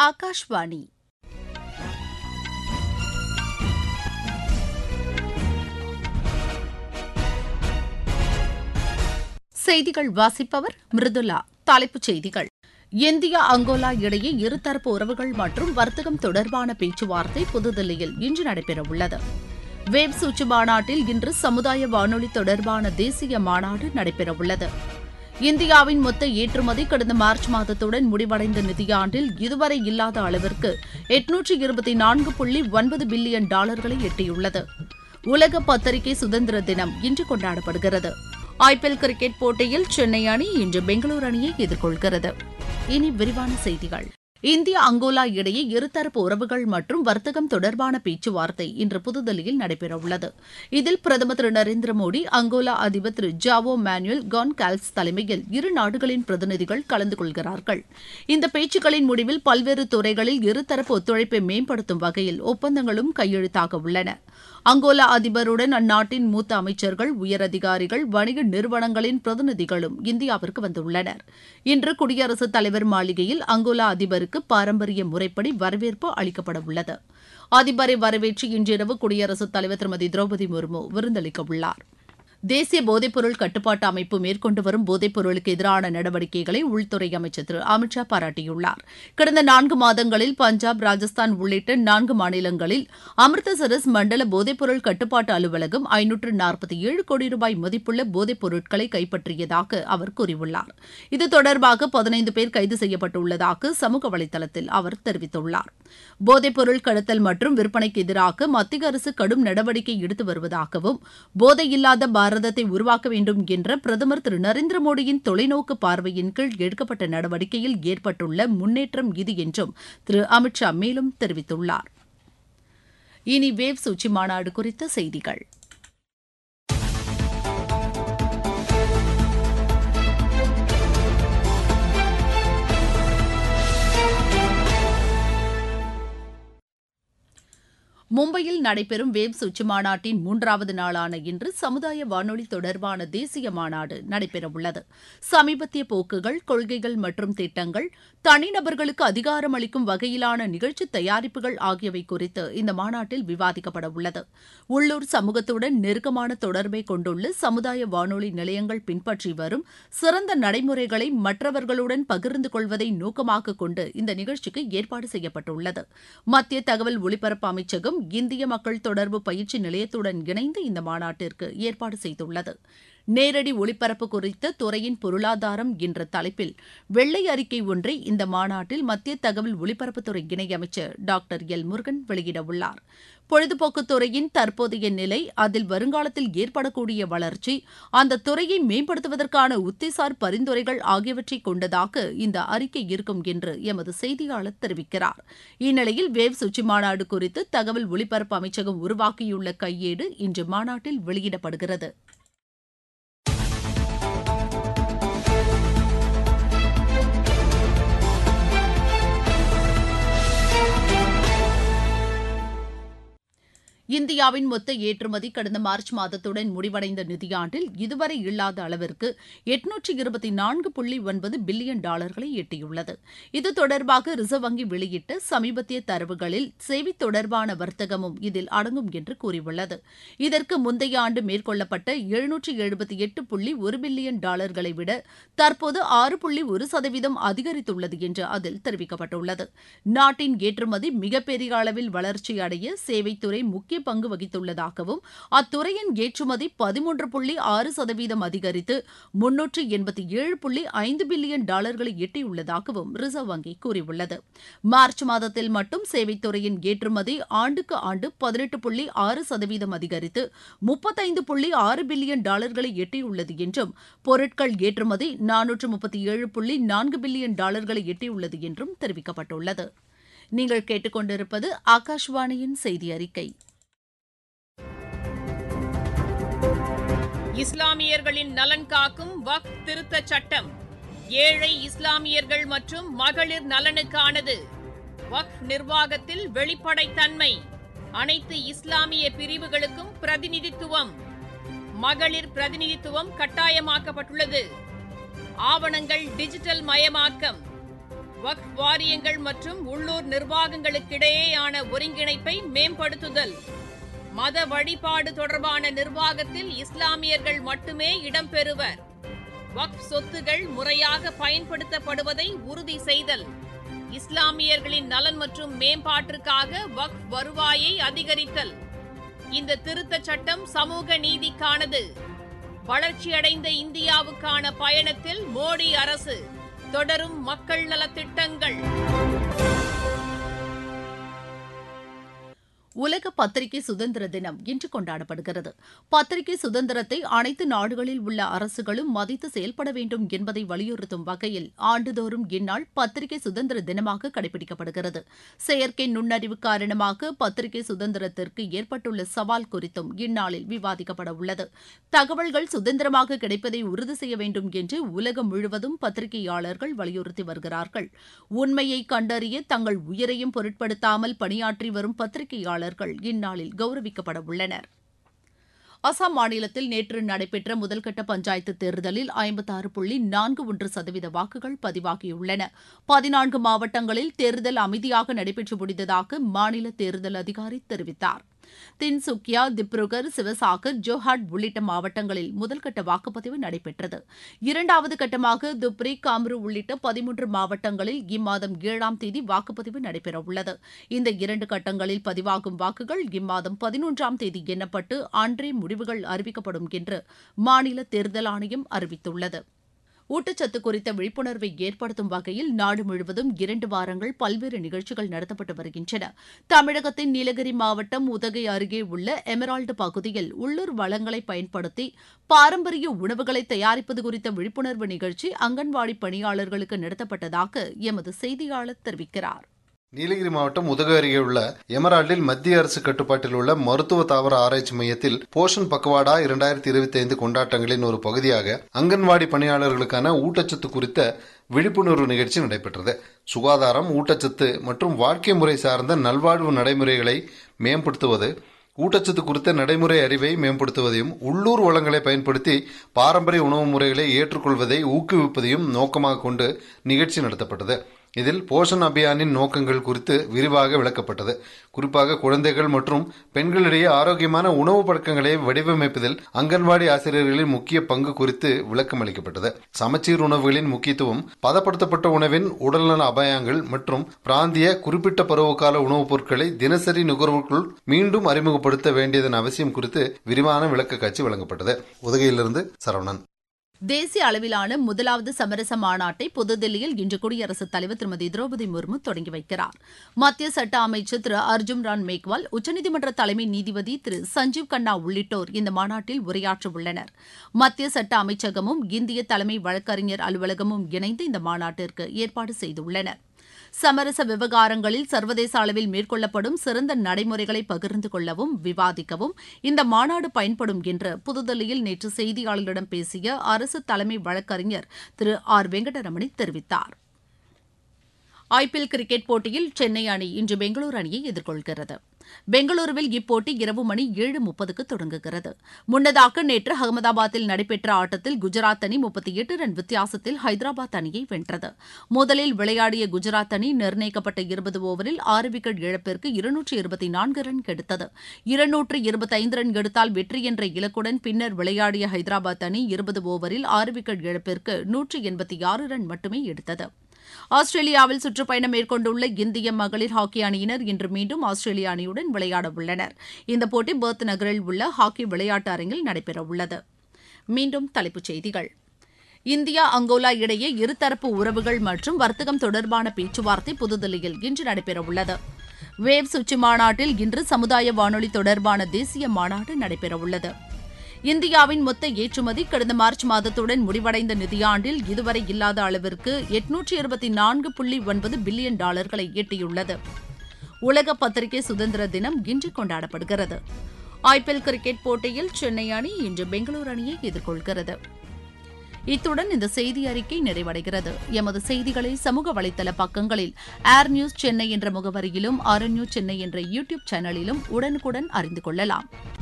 ஆகாஷ்வாணி செய்திகள் வாசிப்பவர் மிருதுலா தலைப்புச் செய்திகள் இந்தியா அங்கோலா இடையே இருதரப்பு உறவுகள் மற்றும் வர்த்தகம் தொடர்பான பேச்சுவார்த்தை புதுதில்லியில் இன்று நடைபெறவுள்ளது வேவ்ஸ் உச்சி மாநாட்டில் இன்று சமுதாய வானொலி தொடர்பான தேசிய மாநாடு நடைபெறவுள்ளது இந்தியாவின் மொத்த ஏற்றுமதி கடந்த மார்ச் மாதத்துடன் முடிவடைந்த நிதியாண்டில் இதுவரை இல்லாத அளவிற்கு எட்நூற்றி இருபத்தி நான்கு புள்ளி ஒன்பது பில்லியன் டாலர்களை எட்டியுள்ளது உலக பத்திரிகை சுதந்திர தினம் இன்று கொண்டாடப்படுகிறது ஐபிஎல் கிரிக்கெட் போட்டியில் சென்னை அணி இன்று பெங்களூரு அணியை எதிர்கொள்கிறது இனி விரிவான செய்திகள் இந்தியா அங்கோலா இடையே இருதரப்பு உறவுகள் மற்றும் வர்த்தகம் தொடர்பான பேச்சுவார்த்தை இன்று புதுதில்லியில் நடைபெறவுள்ளது இதில் பிரதமர் திரு நரேந்திர மோடி அங்கோலா அதிபர் திரு ஜாவோ மேனுவல் கான்கால்ஸ் தலைமையில் இரு நாடுகளின் பிரதிநிதிகள் கலந்து கொள்கிறார்கள் இந்த பேச்சுக்களின் முடிவில் பல்வேறு துறைகளில் இருதரப்பு ஒத்துழைப்பை மேம்படுத்தும் வகையில் ஒப்பந்தங்களும் கையெழுத்தாக உள்ளன அங்கோலா அதிபருடன் அந்நாட்டின் மூத்த அமைச்சர்கள் உயரதிகாரிகள் வணிக நிறுவனங்களின் பிரதிநிதிகளும் இந்தியாவிற்கு வந்துள்ளனர் இன்று குடியரசுத் தலைவர் மாளிகையில் அங்கோலா அதிபருக்கு பாரம்பரிய முறைப்படி வரவேற்பு அளிக்கப்பட உள்ளது அதிபரை வரவேற்று இன்றிரவு குடியரசுத் தலைவர் திருமதி திரௌபதி முர்மு விருந்தளிக்க உள்ளார் தேசிய போதைப்பொருள் கட்டுப்பாட்டு அமைப்பு மேற்கொண்டு வரும் போதைப்பொருளுக்கு எதிரான நடவடிக்கைகளை உள்துறை அமைச்சர் திரு அமித்ஷா பாராட்டியுள்ளார் கடந்த நான்கு மாதங்களில் பஞ்சாப் ராஜஸ்தான் உள்ளிட்ட நான்கு மாநிலங்களில் அமிர்தசரஸ் மண்டல போதைப்பொருள் கட்டுப்பாட்டு அலுவலகம் ஐநூற்று நாற்பத்தி ஏழு கோடி ரூபாய் மதிப்புள்ள போதைப் பொருட்களை கைப்பற்றியதாக அவர் கூறியுள்ளார் இது தொடர்பாக பதினைந்து பேர் கைது செய்யப்பட்டுள்ளதாக சமூக வலைதளத்தில் அவர் தெரிவித்துள்ளார் போதைப்பொருள் கடத்தல் மற்றும் விற்பனைக்கு எதிராக மத்திய அரசு கடும் நடவடிக்கை எடுத்து வருவதாகவும் போதையில்லாத பாரதத்தை உருவாக்க வேண்டும் என்ற பிரதமர் திரு நரேந்திர மோடியின் தொலைநோக்கு பார்வையின் கீழ் எடுக்கப்பட்ட நடவடிக்கையில் ஏற்பட்டுள்ள முன்னேற்றம் இது என்றும் திரு அமித்ஷா மேலும் தெரிவித்துள்ளார் இனி வேவ்ஸ் உச்சி மாநாடு குறித்த செய்திகள் மும்பையில் நடைபெறும் வேவ்ஸ் உச்சி மாநாட்டின் மூன்றாவது நாளான இன்று சமுதாய வானொலி தொடர்பான தேசிய மாநாடு நடைபெறவுள்ளது சமீபத்திய போக்குகள் கொள்கைகள் மற்றும் திட்டங்கள் தனிநபர்களுக்கு அதிகாரம் அளிக்கும் வகையிலான நிகழ்ச்சி தயாரிப்புகள் ஆகியவை குறித்து இந்த மாநாட்டில் விவாதிக்கப்பட உள்ளது உள்ளூர் சமூகத்துடன் நெருக்கமான தொடர்பை கொண்டுள்ள சமுதாய வானொலி நிலையங்கள் பின்பற்றி வரும் சிறந்த நடைமுறைகளை மற்றவர்களுடன் பகிர்ந்து கொள்வதை நோக்கமாக கொண்டு இந்த நிகழ்ச்சிக்கு ஏற்பாடு செய்யப்பட்டுள்ளது மத்திய தகவல் ஒலிபரப்பு அமைச்சகம் இந்திய மக்கள் தொடர்பு பயிற்சி நிலையத்துடன் இணைந்து இந்த மாநாட்டிற்கு ஏற்பாடு செய்துள்ளது நேரடி ஒளிபரப்பு குறித்த துறையின் பொருளாதாரம் என்ற தலைப்பில் வெள்ளை அறிக்கை ஒன்றை இந்த மாநாட்டில் மத்திய தகவல் ஒலிபரப்புத்துறை இணையமைச்சர் டாக்டர் எல் முருகன் வெளியிடவுள்ளார் பொழுதுபோக்கு துறையின் தற்போதைய நிலை அதில் வருங்காலத்தில் ஏற்படக்கூடிய வளர்ச்சி அந்த துறையை மேம்படுத்துவதற்கான உத்திசார் பரிந்துரைகள் ஆகியவற்றை கொண்டதாக இந்த அறிக்கை இருக்கும் என்று எமது செய்தியாளர் தெரிவிக்கிறார் இந்நிலையில் வேவ்ஸ் உச்சி மாநாடு குறித்து தகவல் ஒலிபரப்பு அமைச்சகம் உருவாக்கியுள்ள கையேடு இன்று மாநாட்டில் வெளியிடப்படுகிறது இந்தியாவின் மொத்த ஏற்றுமதி கடந்த மார்ச் மாதத்துடன் முடிவடைந்த நிதியாண்டில் இதுவரை இல்லாத அளவிற்கு எட்நூற்றி இருபத்தி நான்கு புள்ளி ஒன்பது பில்லியன் டாலர்களை எட்டியுள்ளது இது தொடர்பாக ரிசர்வ் வங்கி வெளியிட்ட சமீபத்திய தரவுகளில் சேவை தொடர்பான வர்த்தகமும் இதில் அடங்கும் என்று கூறியுள்ளது இதற்கு முந்தைய ஆண்டு மேற்கொள்ளப்பட்ட எழுநூற்றி எழுபத்தி எட்டு புள்ளி ஒரு பில்லியன் டாலர்களை விட தற்போது ஆறு புள்ளி ஒரு சதவீதம் அதிகரித்துள்ளது என்று அதில் தெரிவிக்கப்பட்டுள்ளது நாட்டின் ஏற்றுமதி மிகப்பெரிய அளவில் வளர்ச்சி அடைய சேவைத்துறை முக்கிய முக்கிய பங்கு வகித்துள்ளதாகவும் அத்துறையின் ஏற்றுமதி பதிமூன்று புள்ளி ஆறு சதவீதம் அதிகரித்து முன்னூற்று எண்பத்தி ஏழு புள்ளி ஐந்து பில்லியன் டாலர்களை எட்டியுள்ளதாகவும் ரிசர்வ் வங்கி கூறியுள்ளது மார்ச் மாதத்தில் மட்டும் சேவைத்துறையின் ஏற்றுமதி ஆண்டுக்கு ஆண்டு பதினெட்டு புள்ளி ஆறு சதவீதம் அதிகரித்து முப்பத்தைந்து புள்ளி ஆறு பில்லியன் டாலர்களை எட்டியுள்ளது என்றும் பொருட்கள் ஏற்றுமதி நானூற்று முப்பத்தி ஏழு புள்ளி நான்கு பில்லியன் டாலர்களை எட்டியுள்ளது என்றும் தெரிவிக்கப்பட்டுள்ளது நீங்கள் கேட்டுக்கொண்டிருப்பது ஆகாஷ்வாணியின் செய்தி அறிக்கை இஸ்லாமியர்களின் நலன் காக்கும் வக் திருத்த சட்டம் ஏழை இஸ்லாமியர்கள் மற்றும் மகளிர் நலனுக்கானது வக் நிர்வாகத்தில் வெளிப்படைத்தன்மை அனைத்து இஸ்லாமிய பிரிவுகளுக்கும் பிரதிநிதித்துவம் மகளிர் பிரதிநிதித்துவம் கட்டாயமாக்கப்பட்டுள்ளது ஆவணங்கள் டிஜிட்டல் மயமாக்கம் வக்ஃப் வாரியங்கள் மற்றும் உள்ளூர் நிர்வாகங்களுக்கிடையேயான ஒருங்கிணைப்பை மேம்படுத்துதல் மத வழிபாடு தொடர்பான நிர்வாகத்தில் இஸ்லாமியர்கள் மட்டுமே இடம்பெறுவர் வக்ஃப் சொத்துகள் முறையாக பயன்படுத்தப்படுவதை உறுதி செய்தல் இஸ்லாமியர்களின் நலன் மற்றும் மேம்பாட்டிற்காக வக்ஃப் வருவாயை அதிகரித்தல் இந்த திருத்தச் சட்டம் சமூக நீதிக்கானது வளர்ச்சியடைந்த இந்தியாவுக்கான பயணத்தில் மோடி அரசு தொடரும் மக்கள் நலத்திட்டங்கள் உலக பத்திரிகை சுதந்திர தினம் இன்று கொண்டாடப்படுகிறது பத்திரிகை சுதந்திரத்தை அனைத்து நாடுகளில் உள்ள அரசுகளும் மதித்து செயல்பட வேண்டும் என்பதை வலியுறுத்தும் வகையில் ஆண்டுதோறும் இந்நாள் பத்திரிகை சுதந்திர தினமாக கடைபிடிக்கப்படுகிறது செயற்கை நுண்ணறிவு காரணமாக பத்திரிகை சுதந்திரத்திற்கு ஏற்பட்டுள்ள சவால் குறித்தும் இந்நாளில் விவாதிக்கப்பட உள்ளது தகவல்கள் சுதந்திரமாக கிடைப்பதை உறுதி செய்ய வேண்டும் என்று உலகம் முழுவதும் பத்திரிகையாளர்கள் வலியுறுத்தி வருகிறார்கள் உண்மையை கண்டறிய தங்கள் உயிரையும் பொருட்படுத்தாமல் பணியாற்றி வரும் பத்திரிகையாளர்கள் இந்நாளில் கௌரவிக்கப்பட உள்ளனர் அசாம் மாநிலத்தில் நேற்று நடைபெற்ற முதல்கட்ட பஞ்சாயத்து தேர்தலில் ஐம்பத்தாறு புள்ளி நான்கு ஒன்று சதவீத வாக்குகள் பதிவாகியுள்ளன பதினான்கு மாவட்டங்களில் தேர்தல் அமைதியாக நடைபெற்று முடிந்ததாக மாநில தேர்தல் அதிகாரி தெரிவித்தார் தின்சுக்கியா திப்ருகர் சிவசாகர் ஜோஹாட் உள்ளிட்ட மாவட்டங்களில் முதல்கட்ட வாக்குப்பதிவு நடைபெற்றது இரண்டாவது கட்டமாக துப்ரி காம்ரு உள்ளிட்ட பதிமூன்று மாவட்டங்களில் இம்மாதம் ஏழாம் தேதி வாக்குப்பதிவு நடைபெறவுள்ளது இந்த இரண்டு கட்டங்களில் பதிவாகும் வாக்குகள் இம்மாதம் பதினொன்றாம் தேதி எண்ணப்பட்டு அன்றே முடிவுகள் அறிவிக்கப்படும் என்று மாநில தேர்தல் ஆணையம் அறிவித்துள்ளது ஊட்டச்சத்து குறித்த விழிப்புணர்வை ஏற்படுத்தும் வகையில் நாடு முழுவதும் இரண்டு வாரங்கள் பல்வேறு நிகழ்ச்சிகள் நடத்தப்பட்டு வருகின்றன தமிழகத்தின் நீலகிரி மாவட்டம் உதகை அருகே உள்ள எமரால்டு பகுதியில் உள்ளூர் வளங்களை பயன்படுத்தி பாரம்பரிய உணவுகளை தயாரிப்பது குறித்த விழிப்புணர்வு நிகழ்ச்சி அங்கன்வாடி பணியாளர்களுக்கு நடத்தப்பட்டதாக எமது செய்தியாளர் தெரிவிக்கிறார் நீலகிரி மாவட்டம் உதகை அருகே உள்ள எமரால்டில் மத்திய அரசு கட்டுப்பாட்டில் உள்ள மருத்துவ தாவர ஆராய்ச்சி மையத்தில் போஷன் பக்வாடா இரண்டாயிரத்தி இருபத்தி ஐந்து கொண்டாட்டங்களின் ஒரு பகுதியாக அங்கன்வாடி பணியாளர்களுக்கான ஊட்டச்சத்து குறித்த விழிப்புணர்வு நிகழ்ச்சி நடைபெற்றது சுகாதாரம் ஊட்டச்சத்து மற்றும் வாழ்க்கை முறை சார்ந்த நல்வாழ்வு நடைமுறைகளை மேம்படுத்துவது ஊட்டச்சத்து குறித்த நடைமுறை அறிவை மேம்படுத்துவதையும் உள்ளூர் வளங்களை பயன்படுத்தி பாரம்பரிய உணவு முறைகளை ஏற்றுக்கொள்வதை ஊக்குவிப்பதையும் நோக்கமாக கொண்டு நிகழ்ச்சி நடத்தப்பட்டது இதில் போஷன் அபியானின் நோக்கங்கள் குறித்து விரிவாக விளக்கப்பட்டது குறிப்பாக குழந்தைகள் மற்றும் பெண்களிடையே ஆரோக்கியமான உணவு பழக்கங்களை வடிவமைப்பதில் அங்கன்வாடி ஆசிரியர்களின் முக்கிய பங்கு குறித்து விளக்கம் அளிக்கப்பட்டது சமச்சீர் உணவுகளின் முக்கியத்துவம் பதப்படுத்தப்பட்ட உணவின் உடல்நல அபாயங்கள் மற்றும் பிராந்திய குறிப்பிட்ட பருவகால உணவுப் பொருட்களை தினசரி நுகர்வுக்குள் மீண்டும் அறிமுகப்படுத்த வேண்டியதன் அவசியம் குறித்து விரிவான விளக்க காட்சி வழங்கப்பட்டது உதகையிலிருந்து சரவணன் தேசிய அளவிலான முதலாவது சமரச மாநாட்டை புதுதில்லியில் இன்று குடியரசுத் தலைவர் திருமதி திரௌபதி முர்மு தொடங்கி வைக்கிறார் மத்திய சட்ட அமைச்சர் திரு அர்ஜுன் ராம் மேக்வால் உச்சநீதிமன்ற தலைமை நீதிபதி திரு சஞ்சீவ் கண்ணா உள்ளிட்டோர் இந்த மாநாட்டில் உரையாற்ற உள்ளனர் மத்திய சட்ட அமைச்சகமும் இந்திய தலைமை வழக்கறிஞர் அலுவலகமும் இணைந்து இந்த மாநாட்டிற்கு ஏற்பாடு செய்துள்ளன சமரச விவகாரங்களில் சர்வதேச அளவில் மேற்கொள்ளப்படும் சிறந்த நடைமுறைகளை பகிர்ந்து கொள்ளவும் விவாதிக்கவும் இந்த மாநாடு பயன்படும் என்று புதுதில்லியில் நேற்று செய்தியாளர்களிடம் பேசிய அரசு தலைமை வழக்கறிஞர் திரு ஆர் வெங்கடரமணி தெரிவித்தார் ஐபிஎல் கிரிக்கெட் போட்டியில் சென்னை அணி இன்று பெங்களூரு அணியை எதிர்கொள்கிறது பெங்களூருவில் இப்போட்டி இரவு மணி ஏழு முப்பதுக்கு தொடங்குகிறது முன்னதாக நேற்று அகமதாபாத்தில் நடைபெற்ற ஆட்டத்தில் குஜராத் அணி முப்பத்தி எட்டு ரன் வித்தியாசத்தில் ஹைதராபாத் அணியை வென்றது முதலில் விளையாடிய குஜராத் அணி நிர்ணயிக்கப்பட்ட இருபது ஓவரில் ஆறு விக்கெட் இழப்பிற்கு இருநூற்று இருபத்தி நான்கு ரன் எடுத்தது இருநூற்று இருபத்தைந்து ரன் எடுத்தால் வெற்றி என்ற இலக்குடன் பின்னர் விளையாடிய ஹைதராபாத் அணி இருபது ஓவரில் ஆறு விக்கெட் இழப்பிற்கு நூற்று எண்பத்தி ஆறு ரன் மட்டுமே எடுத்தது ஆஸ்திரேலியாவில் சுற்றுப்பயணம் மேற்கொண்டுள்ள இந்திய மகளிர் ஹாக்கி அணியினர் இன்று மீண்டும் ஆஸ்திரேலிய அணியுடன் விளையாட உள்ளனர் இந்த போட்டி பெர்த் நகரில் உள்ள ஹாக்கி விளையாட்டு அரங்கில் நடைபெறவுள்ளது மீண்டும் தலைப்புச் செய்திகள் இந்தியா அங்கோலா இடையே இருதரப்பு உறவுகள் மற்றும் வர்த்தகம் தொடர்பான பேச்சுவார்த்தை புதுதில்லியில் இன்று நடைபெறவுள்ளது வேவ்ஸ் உச்சி மாநாட்டில் இன்று சமுதாய வானொலி தொடர்பான தேசிய மாநாடு நடைபெறவுள்ளது இந்தியாவின் மொத்த ஏற்றுமதி கடந்த மார்ச் மாதத்துடன் முடிவடைந்த நிதியாண்டில் இதுவரை இல்லாத அளவிற்கு எட்நூற்றி இருபத்தி நான்கு புள்ளி ஒன்பது பில்லியன் டாலர்களை எட்டியுள்ளது உலக பத்திரிகை சுதந்திர தினம் இன்று கொண்டாடப்படுகிறது ஐபிஎல் கிரிக்கெட் போட்டியில் சென்னை அணி இன்று பெங்களூரு அணியை எதிர்கொள்கிறது இத்துடன் இந்த செய்தி அறிக்கை நிறைவடைகிறது எமது செய்திகளை சமூக வலைதள பக்கங்களில் ஏர் நியூஸ் சென்னை என்ற முகவரியிலும் ஆர் நியூஸ் சென்னை என்ற யூடியூப் சேனலிலும் உடனுக்குடன் அறிந்து கொள்ளலாம்